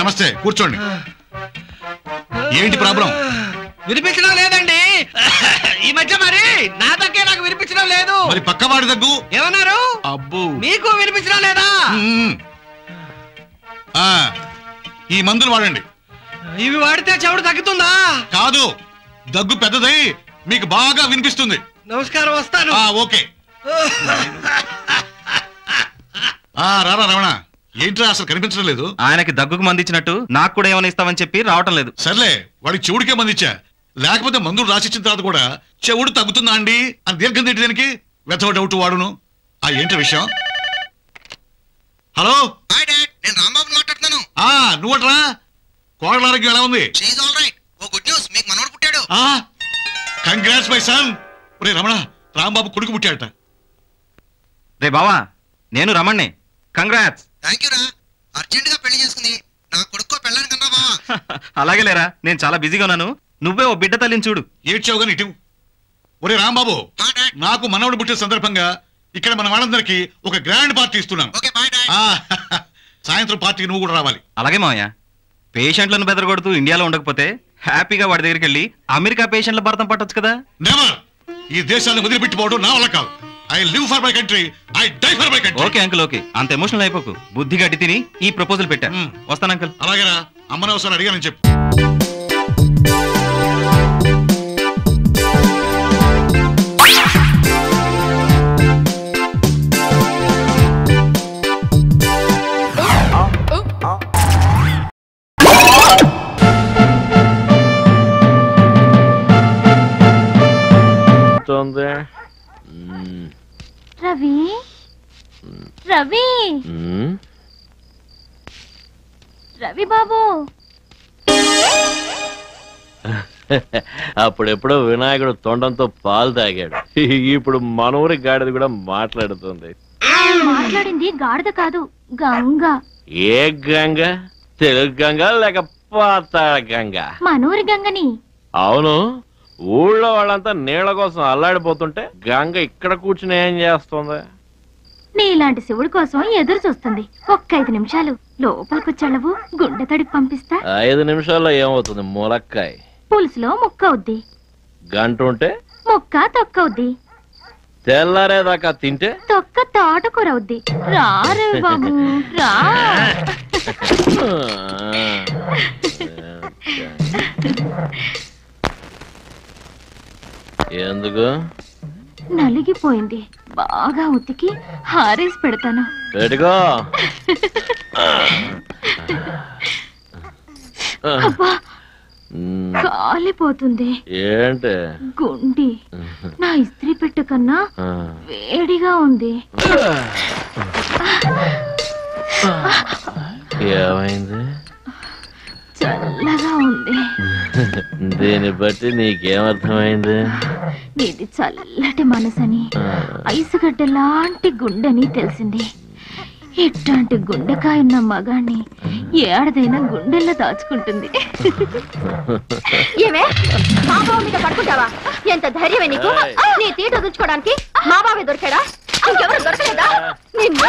నమస్తే కూర్చోండి ఏంటి ప్రాబ్లం వినిపించడం లేదండి ఈ మధ్య మరి నా దగ్గర నాకు వినిపించడం లేదు మరి పక్కవాడి దగ్గు ఏమన్నారు అబ్బో మీకు వినిపించడం లేదా మ్మ్. ఆ, ఈ మందులు వాడండి ఇవి వాడితే చెవుడు తగ్గుతుందా కాదు దగ్గు పెద్దదై మీకు బాగా వినిపిస్తుంది నమస్కారం వస్తాను ఆ ఓకే ఆ రారా రమణ ఏంట్రా అసలు కనిపించడం లేదు ఆయనకి దగ్గుకు మందిచ్చినట్టు నాకు కూడా ఏమైనా ఇస్తామని చెప్పి రావటం లేదు సర్లే వాడికి చెవుడికే మందిచ్చా లేకపోతే మందులు రాసిచ్చిన తర్వాత కూడా చెవుడు తగ్గుతుందా అండి అని దీర్ఘం తిట్టి దానికి వెతవ డౌట్ వాడును ఆ ఏంటి విషయం హలో హాయ్ డాడ్ నేను రాంబాబు మాట్లాడుతున్నాను ఆ నువ్వట్రా కోడల ఆరోగ్యం ఎలా ఉంది she all right oh good news మీకు మనోడు పుట్టాడు ఆ కంగ్రాట్స్ మై సన్ ఒరే రమణ రాంబాబు కొడుకు పుట్టాడట రే బావా నేను రమణ్ణి కంగ్రాట్స్ థ్యాంక్ యూ రా అర్జెంట్ గా పెళ్లి చేసుకుంది నా కొడుకో పెళ్ళాను కన్నా బావా అలాగే లేరా నేను చాలా బిజీగా ఉన్నాను నువ్వే ఓ బిడ్డ తల్లిని చూడు ఏడ్చావు కానీ ఇటు ఒరే రాంబాబు హా డాడ్ నాకు మనవడు పుట్టిన సందర్భంగా ఇక్కడ మన వాళ్ళందరికీ ఒక గ్రాండ్ పార్టీ ఇస్తున్నాను ఓకే బాయ్ డాడ్ ఆ, సాయంత్రం పార్టీకి నువ్వు కూడా రావాలి అలాగే మావయ్య పేషెంట్లను బెదరగొడుతూ ఇండియాలో ఉండకపోతే హ్యాపీగా వాడి దగ్గరికి వెళ్ళి అమెరికా పేషెంట్ల భర్తం పట్టొచ్చు కదా నెవర్ ఈ దేశాన్ని వదిలిపెట్టిపోవడం నా వల్ల కాదు I live for my country I die for my country okay uncle okay అంత ఎమోషనల్ అయిపోకు బుద్ధి గడ్డి తిని ఈ ప్రపోజల్ పెట్టా మ్. వస్తాను అంకుల్ అలాగేనా అమ్మని ఒకసారి అడిగానని చెప్పు ఉంది రవి రవి రవి బాబు అప్పుడెప్పుడో వినాయకుడు తొండంతో పాలు తాగాడు ఇప్పుడు మనూరి గాడిద కూడా మాట్లాడుతుంది మాట్లాడింది గాడిద కాదు గంగ ఏ గంగ తెలుగు గంగ లేక పాతాళ గంగ మనూరి గంగని అవును ఊళ్ళో వాళ్ళంతా నీళ్ల కోసం అల్లాడిపోతుంటే గంగ ఇక్కడ కూర్చుని ఏం చేస్తుంది నీలాంటి శివుడి కోసం ఎదురు చూస్తుంది ఒక్క ఐదు నిమిషాలు లోపలికొచ్చాళ్ళవు గుండె తడికి పంపిస్తా ఐదు నిమిషాల్లో ఏమవుతుంది ములక్కాయ్ పులుసులో ముక్క అవుద్ది గంట ఉంటే ముక్క తొక్క అవుద్ది తెల్లారేదాకా తింటే తొక్క తోటకూర అవుద్ది రా రవి బాబు రా ఎందుకు నలిగిపోయింది బాగా ఉతికి హారేసి పెడతాను పెట్టుకో అబ్బా మ్, కాలిపోతుంది ఏంటి గుండి నా ఇస్త్రీ పెట్టు కన్నా ఆ. వేడిగా ఉంది ఏమైంది చల్లగా ఉంది దీన్ని బట్టి నీకేమర్థమైంది నీది చల్లటి మనసని ఆ, ఐసుగడ్డ లాంటి గుండెని తెలిసింది ఇట్లాంటి గుండెకాయ ఉన్న మగాన్ని ఏడదైనా గుండెల్లో దాచుకుంటుంది ఏమే మా బావ మీద పడుకుంటావా ఎంత ధైర్యమే నీకు నీ తీట వదులుచుకోవడానికి మా బావే దొరికాడా ఇంకెవరు దొరకలేదా నిన్ను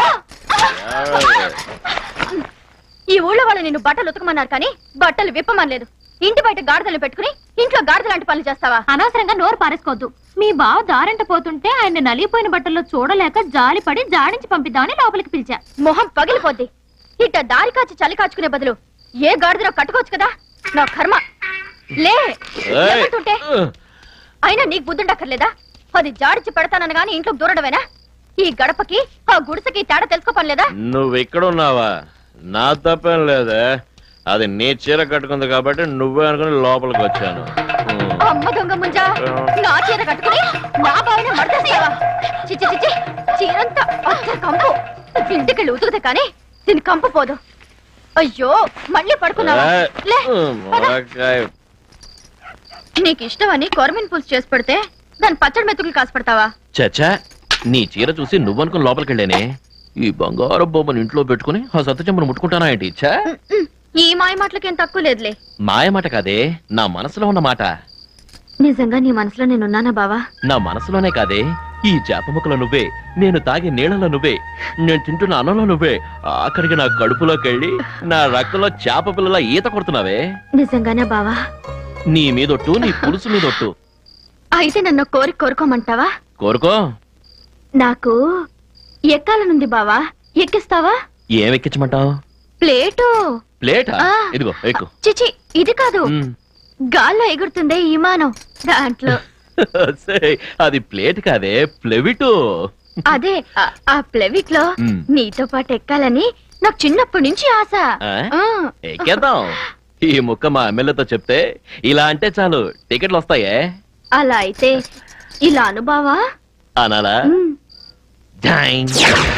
ఈ ఊళ్ళో వాళ్ళు నిన్ను బట్టలు ఉతకమన్నారు కానీ బట్టలు విప్పమనలేదు ఇంటి బయట గాడిదలు పెట్టుకుని ఇంట్లో గాడిద లాంటి పనులు చేస్తావా అనవసరంగా నోరు పారేసుకోవద్దు మీ బావ దారంట పోతుంటే ఆయన నలిగిపోయిన బట్టల్లో చూడలేక జాలిపడి జాడించి పంపిద్దామని లోపలికి పిలిచా మొహం పగిలిపోద్ది ఇట్ట దారి కాచి చలి కాచుకునే బదులు ఏ గాడిదలో కట్టుకోవచ్చు కదా నా కర్మ లే ఏయ్. లేకుంటుంటే అయినా నీకు బుద్ధుండక్కర్లేదా అది జాడిచి పెడతానని గాని ఇంట్లో దూరడమేనా ఈ గడపకి ఆ గుడిసెకి తేడా తెలుసుకోపనిలేదా నువ్వు ఇక్కడ ఉన్నావా నా తప్పేం లేదే అది నీ చీర కట్టుకుంది కాబట్టి నువ్వే అనుకుని లోపలికి వచ్చాను ఉమ్. అమ్మ దొంగ ముంజా నా చీర కట్టుకుని నా బావిని మడతేస్తావా చిచ్చి చిచ్చి చీరంతా అచ్చ కంపు ఇంటికెళ్ళి ఉతుకుతే కానీ దీని కంపు పోదు అయ్యో మళ్ళీ పడుకున్నావా ఏయ్, లే ఉమ్, పద. ములక్కాయ. నీకు ఇష్టమని కొరమిన్ పులుసు చేసి పెడితే దాని పచ్చడి మెతుకులు కాసి పెడతావా చచ్చా నీ చీర చూసి నువ్వనుకుని లోపలికి వెళ్ళానే ఈ బంగారు బొమ్మను ఇంట్లో పెట్టుకుని ఆ సత్యచెంబను ముట్టుకుంటానా ఏంటి ఛా ఉమ్, ఉమ్. ఈ మాయ మాటలకేం తక్కువ లేదులే మాయ మాట కాదే నా మనసులో ఉన్న మాట నిజంగా నీ మనసులో నేనున్నానా బావా నా మనసులోనే కాదే ఈ చేప ముక్కలో నువ్వే నేను తాగే నీళ్ళలో నువ్వే నేను తింటున్న అన్నంలో నువ్వే ఆఖరికి నా కడుపులోకి వెళ్ళి నా రక్తంలో చేప పిల్లల ఈత కొడుతున్నావే నిజంగానే బావా నీ మీదొట్టు నీ పులుసు మీదొట్టు అయితే నన్ను కోరి కోరుకోమంటావా కోరుకో నాకు ఎక్కాలనుంది బావా ఎక్కిస్తావా ఏం ఎక్కించమంటావు ప్లేటు ప్లేటా ఆ. ఇదిగో ఎక్కు చిచి ఇది కాదు మ్. గాల్లో ఎగురుతుందే విమానం దాంట్లో సే, అది ప్లేట్ కాదే ప్లెవిటు అదే ఆ- ఆ ప్లెవిక్ లో మ్. నీతో పాటు ఎక్కాలని నాకు చిన్నప్పటి నుంచి ఆశ ఆ? ఆ. ఎక్కేద్దాం ఈ ముక్క మా ఎమ్మెల్యేతో చెప్తే ఇలా అంటే చాలు టికెట్లు వస్తాయే అలా అయితే ఇలా అనుభవా అనాలా Dang.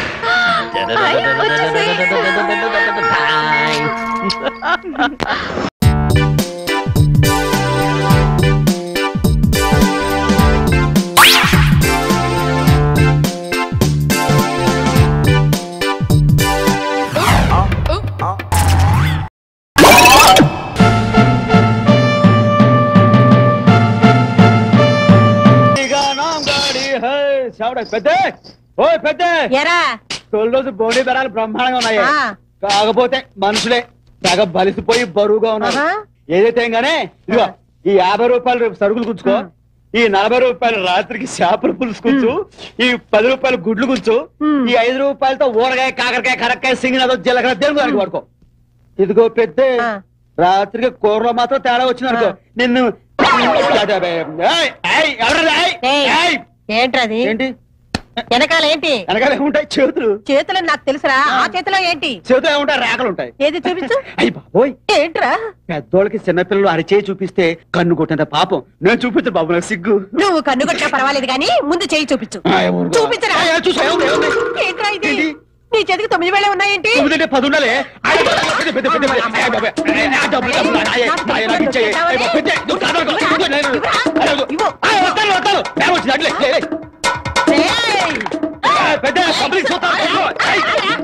పెద్ద ఓ పెద్ద ఎరా తొలి రోజు బోడి బెరాలు బ్రహ్మాండంగా ఉన్నాయి ఆ. కాకపోతే మనుషులే తెగ బలిసిపోయి బరువుగా ఉన్నారు ఆహా. ఏదైతే గానే ఇదిగో ఈ యాభై రూపాయలు రేపు సరుకులు గుంచుకో ఈ నలభై రూపాయలు రాత్రికి చేపల పులుసు కూర్చు ఈ పది రూపాయలు గుడ్లు కూర్చు మ్. ఈ ఐదు రూపాయలతో ఊరగాయ కాకరకాయ కరక్కాయ సింగినదో జీలకర్ర దేవుడు దానికి వాడుకో ఇదిగో పెద్ద ఆ. రాత్రికి కూరలో మాత్రం తేడా వచ్చింది అనుకో నిన్ను ఏయ్, ఏయ్, ఎవరది? ఏయ్, ఏయ్. ఏయ్. ఏంట్రది ఏంటి వెనకాల ఏంటి వెనకాల ఏముంటాయి చేతులు చేతులు నాకు తెలుసురా ఆ చేతిలో ఏంటి చేతులు ఏముంటాయి రేఖలు ఉంటాయి ఏది చూపించు అయ్యి బాబోయ్ ఏంట్రా పెద్దోళ్ళకి చిన్నపిల్లలు అరిచేయి చూపిస్తే కన్ను కొట్టినంత పాపం నేను చూపించు బాబు నాకు సిగ్గు నువ్వు కన్ను కొట్టినా పర్వాలేదు కానీ ముందు చేయి చూపించు ఆ, ఏమో. చూపించరా ఆ, చూసా, ఏముంది, ఏముంది? ఏంట్రా ఇది ఏంటి? నీ చేతికి తొమ్మిది వేలే ఉన్నాయేంటి తొమ్మిది అంటే పది ఉండాలి ఆయ్, పెద్ద, పెద్ద, పెద్ద, పెద్ద. ఆయ్, బాబాయ్. ఆయ్, ఆ డబ్బులు, డబ్బులు, ఆయ్, ఆయ్, నాకు ఇచ్చేయ్. ఆయ్, బాబు, పెద్ద, నువ్వు కాదు, కాదు, కాదు, నేను, ఆయ్, ఇవ్వు. ఆయ్, వస్తాను, వస్తాను. నేను వచ్చింది, అట్లే, లే, లే. ఏయ్! ఆయ్, పెద్ద, పబ్లిక్ చూస్తాను, ఇవ్వు. ఆయ్.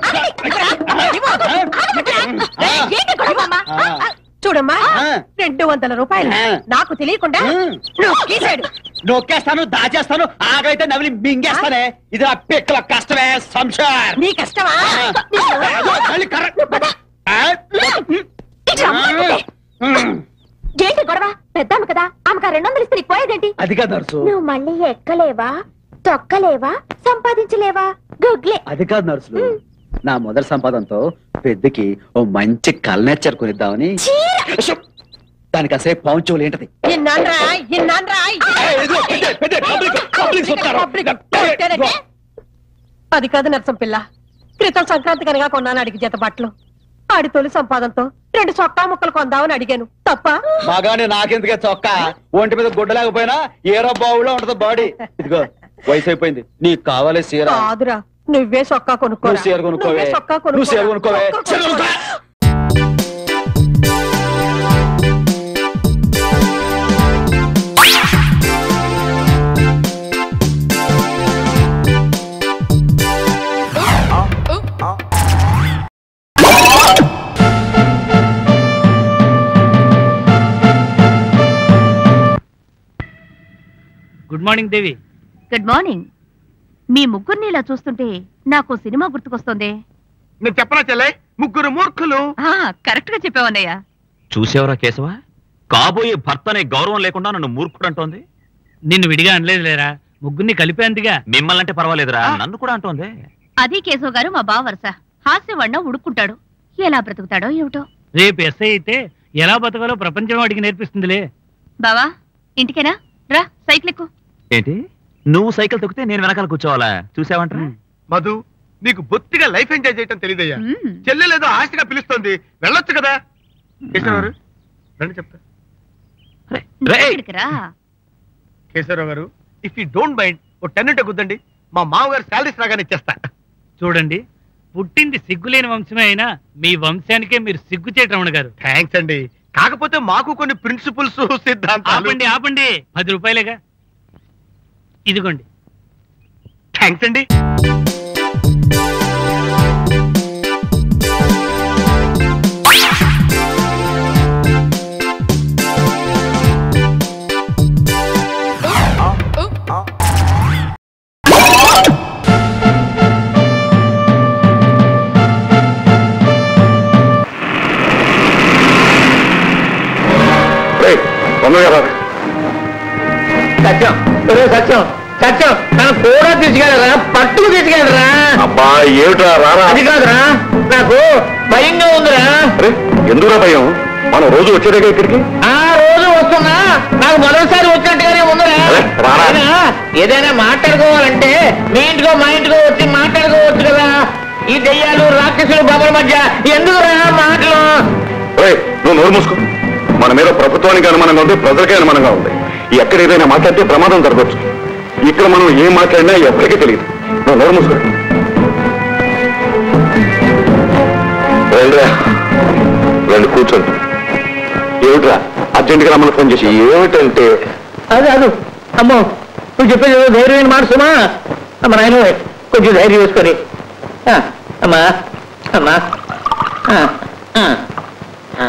ఏయ్, ఏంటి గొడవ, అమ్మా? ఆ. చూడమ్మా ఆ. రెండు వందల రూపాయలు ఆ. నాకు తెలియకుండా ఉమ్. నువ్వు గీసాడు నొక్కేస్తాను దాచేస్తాను ఆగైతే నవిలి మింగేస్తానే ఇది నా పిక్కల కష్టమే సంసార్ నీ కష్టమా మళ్ళీ కర్ర- ఆ? ఇట్లా అమ్మాయితే. ఏంటి గొడవ పెద్దాను కదా ఆమెకు ఆ రెండు వందలు ఇస్తే నీకు పోయేదేంటి అది కాదు నర్సు నువ్వు మళ్ళీ ఎక్కలేవా తొక్కలేవా సంపాదించలేవా గుగ్లే అది కాదు నర్సులు నా మొదటి సంపాదనతో పెద్దకి ఓ మంచి కల్నేచర్ కొనిద్దామని షు! దానికి అసే పౌంచోలు ఏంటది ఇన్నాన్రా ఇన్నాన్రా అది కాదు నరసం పిల్ల క్రితం సంక్రాంతి కనుక కొన్నాను అడిగి జత బట్టలు ఆడి తొలి సంపాదనతో రెండు చొక్కా ముక్కలు కొందామని అడిగాను తప్ప మగాని నాకెందుకే చొక్క ఒంటి మీద గుడ్డ లేకపోయినా ఏరో బావులో ఉంటది బాడీ ఇదిగో వయసు అయిపోయింది నీకు కావాలి సీర కాదురా నువ్వే చొక్కా కొనుక్కో నువ్వు చీర కొనుక్కోవే చొక్కా నువ్వు చీర కొనుక్కో కొనుక్కోవే చీర కొనుక్కో. Good morning Devi good morning మీ ముగ్గురిని ఇలా చూస్తుంటే నాకు సినిమా గుర్తుకొస్తుంది నేను చెప్పనా చెల్లె ముగ్గురు మూర్ఖులు కరెక్ట్ గా చెప్పావన్నయ్య చూసేవరా కేశవ కాబోయే భర్త అనే గౌరవం లేకుండా నన్ను మూర్ఖుడు అంటోంది నిన్ను విడిగా అనలేదు లేరా ముగ్గురిని కలిపేందుగా మిమ్మల్ని అంటే పర్వాలేదురా నన్ను కూడా అంటోంది అది కేశవ్ గారు మా బావ వరుస హాస్యవాడిన ఉడుక్కుంటాడు ఎలా బ్రతుకుతాడో ఏమిటో రేపు ఎస్ఐ అయితే ఎలా బతకాలో ప్రపంచం వాడికి నేర్పిస్తుందిలే బావా ఇంటికేనా రా సైకిల్ ఎక్కు ఏంటి నువ్వు సైకిల్ తొక్కితే నేను వెనకాల కూర్చోవాలా చూసావంటరా మధు నీకు బొత్తిగా లైఫ్ ఎంజాయ్ చేయటం తెలియదయ్యా మ్మ్. చెల్లెలేదో ఆశగా పిలుస్తోంది వెళ్ళొచ్చు కదా కేశవరావు గారు రండి చెప్తా రేయ్! ఇక్కడికి రా కేశవరావు గారు ఇఫ్ యూ డోంట్ మైండ్ ఓ టెన్ ఉంటే కుద్దండి మా మామగారు శాలరీస్ రాగానే ఇచ్చేస్తా చూడండి పుట్టింది సిగ్గులేని వంశమే అయినా మీ వంశానికే మీరు సిగ్గు చేయటం గారు థ్యాంక్స్ అండి కాకపోతే మాకు కొన్ని ప్రిన్సిపల్స్ సిద్ధాంతాలు ఆపండి ఆపండి పది రూపాయలేగా ఇదిగోండి థ్యాంక్స్ అండి రేయ్, తొందరగా రా. సత్యం ఒరే సత్యం సత్యం నన్ను కూడా తీసుకెళ్ళరా పట్టుకు తీసుకెళ్ళరా అబ్బా ఏమిట్రా రారా అది కాదురా నాకు భయంగా ఉందిరా అరే ఎందుకురా భయం మనం రోజు వచ్చేదేగా ఇక్కడికి ఆ రోజు వస్తున్నా నాకు మొదటిసారి వచ్చినట్టుగానే ఉందిరా అరే, రారా. అయినా ఏదైనా మాట్లాడుకోవాలంటే మీ ఇంటికో మా ఇంటికో వచ్చి మాట్లాడుకోవచ్చు కదా ఈ దెయ్యాలు రాక్షసులు బొమ్మల మధ్య ఎందుకురా మాటలు రేయ్, నువ్వు నోరు మూసుకో మన మీద ప్రభుత్వానికి అనుమానంగా ఉంది ప్రజలకే అనుమానంగా ఉంది ఎక్కడ ఏదైనా మాట్లాడితే ప్రమాదం జరగవచ్చు ఇక్కడ మనం ఏం మాట్లాడినా ఎవరికీ తెలియదు నువ్వు నోరు మూసుకో రండిరా రండి కూర్చోండి ఏమిట్రా అర్జెంటుగా రమ్మని ఫోన్ చేసి ఏమిటంటే అదే అదు అమ్మో నువ్వు చెప్పేది ఏదో ధైర్యమైన మాట సుమా అమ్మ నాయన కొంచెం ధైర్యం వేసుకొని ఆ, అమ్మా అమ్మా ఆ, ఆ, ఆ.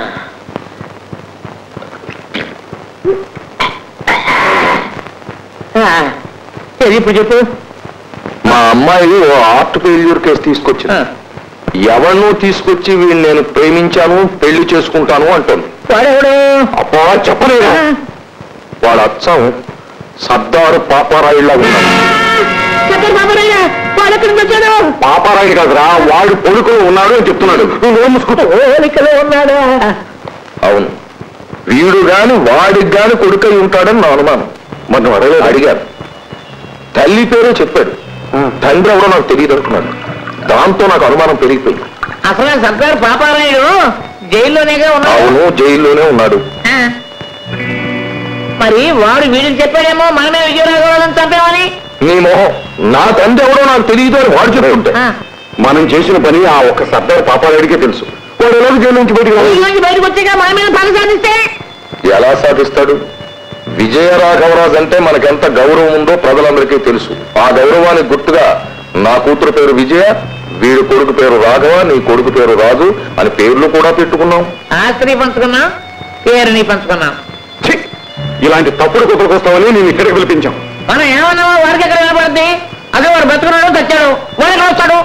ఆ, ఏది ఇప్పుడు చెప్పు మా అమ్మాయి ఓ ఆర్ట్ ఫెయిల్యూర్ కేసు తీసుకొచ్చింది ఎవరినో తీసుకొచ్చి వీడిని నేను ప్రేమించాను పెళ్లి చేసుకుంటాను అంటుంది వాడెవడు అబ్బా చెప్పలేదు వాడు అచ్చం సర్దారు పాపారాయుడులా ఉన్నాడు చక్కర్ బాబరయ్య వాడు ఎక్కడికి వచ్చాడు పాపారాయుడు కాదురా వాడు పొడుకులో ఉన్నాడు అని చెప్తున్నాడు నువ్వు నోరు మూసుకో ఓలికలో ఉన్నాడా అవును వీడు గాని వాడికి గాని కొడుకై ఉంటాడని నా అనుమానం మరి నువ్వు అడగలేదు అడిగాను తల్లి పేరే చెప్పాడు తండ్రి ఎవరో నాకు తెలియదు అనుకున్నాడు దాంతో నాకు అనుమానం పెరిగిపోయింది అసలు సర్దార్ పాపారాయుడు జైల్లోనేగా ఉన్నాడు అవును జైల్లోనే ఉన్నాడు ఆ. మరి వాడు వీడికి చెప్పాడేమో మనమే విజయరాఘవాలను చంపామని నీ మొహం నా తండ్రి ఎవరో నాకు తెలియదు అని వాడు చెప్తుంటే ఆ. మనం చేసిన పని ఆ ఒక్క సర్దార్ పాపారాయుడికే తెలుసు వాడు ఎలాగో జైలు నుంచి బయటికి రాలేదు. నుంచి బయటకు వచ్చాక మన మీద పగ సాధిస్తే ఎలా సాధిస్తాడు విజయరాఘవరాజు అంటే మనకెంత గౌరవం ఉందో ప్రజలందరికీ తెలుసు ఆ గౌరవానికి గుర్తుగా నా కూతురు పేరు విజయ వీడి కొడుకు పేరు రాఘవ నీ కొడుకు పేరు రాజు అని పేర్లు కూడా పెట్టుకున్నాం ఆస్తిని పంచుకున్నాం పేరుని పంచుకున్నాం ఛీ! ఇలాంటి తప్పుడు కుక్కలకు వస్తామని నేను ఇక్కడికి పిలిపించాం మనం ఏమన్నామో వాడికి ఎక్కడ వినపడుద్ది అదే వాడు బతుకున్నాడు తెచ్చాడు వాడు ఎక్కడ వస్తాడు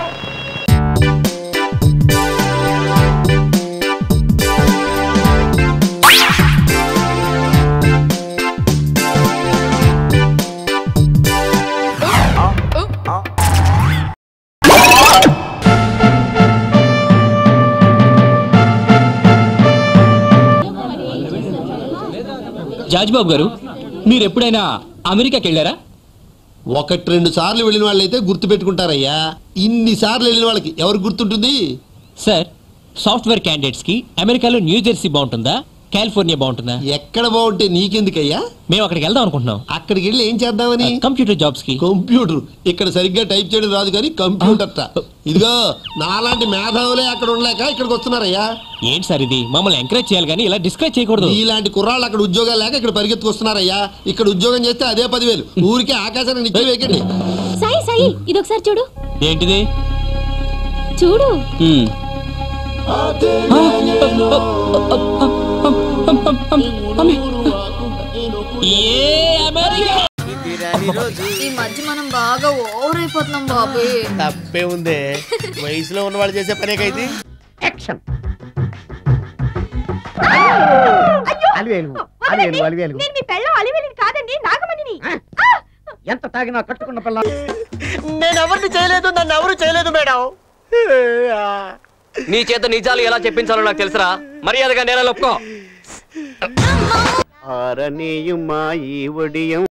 జాజ్బాబు గారు మీరు ఎప్పుడైనా అమెరికాకి వెళ్ళారా ఒకటి రెండు సార్లు వెళ్ళిన వాళ్ళైతే గుర్తు పెట్టుకుంటారయ్యా ఇన్ని సార్లు వెళ్ళిన వాళ్ళకి ఎవరు గుర్తుంటుంది సార్ సాఫ్ట్వేర్ క్యాండిడేట్స్ కి అమెరికాలో న్యూ జెర్సీ బాగుంటుందా కాలిఫోర్నియా బాగుంటుందా ఎక్కడ బాగుంటే నీకెందుకయ్యా మేము అక్కడికి వెళ్దాం అనుకుంటున్నాం అక్కడికి వెళ్ళి ఏం చేద్దామని కంప్యూటర్ జాబ్స్ కి కంప్యూటర్ ఇక్కడ సరిగ్గా టైప్ చేయడం రాదు కానీ కంప్యూటర్ ట. ఇదిగో నాలాంటి మేధావులే అక్కడ ఉండలేక ఇక్కడికి వస్తున్నారయ్యా ఏంటి సార్ ఇది మమ్మల్ని ఎంకరేజ్ చేయాలి కానీ ఇలా డిస్కరేజ్ చేయకూడదు ఇలాంటి కుర్రాళ్ళు అక్కడ ఉద్యోగాలు లేక ఇక్కడ పరిగెత్తుకొస్తున్నారయ్యా ఇక్కడ ఉద్యోగం చేస్తే అదే పదివేలు ఊరికే ఆకాశాన్ని నిచ్చి వేయకండి సాయి సాయి ఇదొకసారి చూడు ఏంటిది చూడు హ్మ్. ఏ అమెరికా ఈ మధ్య మనం బాగా ఓవర్ అయిపోతున్నాం బాబు తప్పే ఉందే వయసులో ఉన్న వాళ్ళు చేసే పనేకైతే యాక్షన్ అలివేలు అలివేలు అలివేలు నేను మీ పెళ్ళం అలివేలిని కాదండి నాగమణిని ఎంత తాగినా కట్టుకున్న పిల్ల నేను ఎవరిని చేయలేదు నన్ను ఎవరు చేయలేదు మేడం నీ చేత నిజాలు ఎలా చెప్పించాలో నాకు తెలుసురా మర్యాదగా నేల ఒప్పుకో ఆరనీయుమా ఈ ఒడియం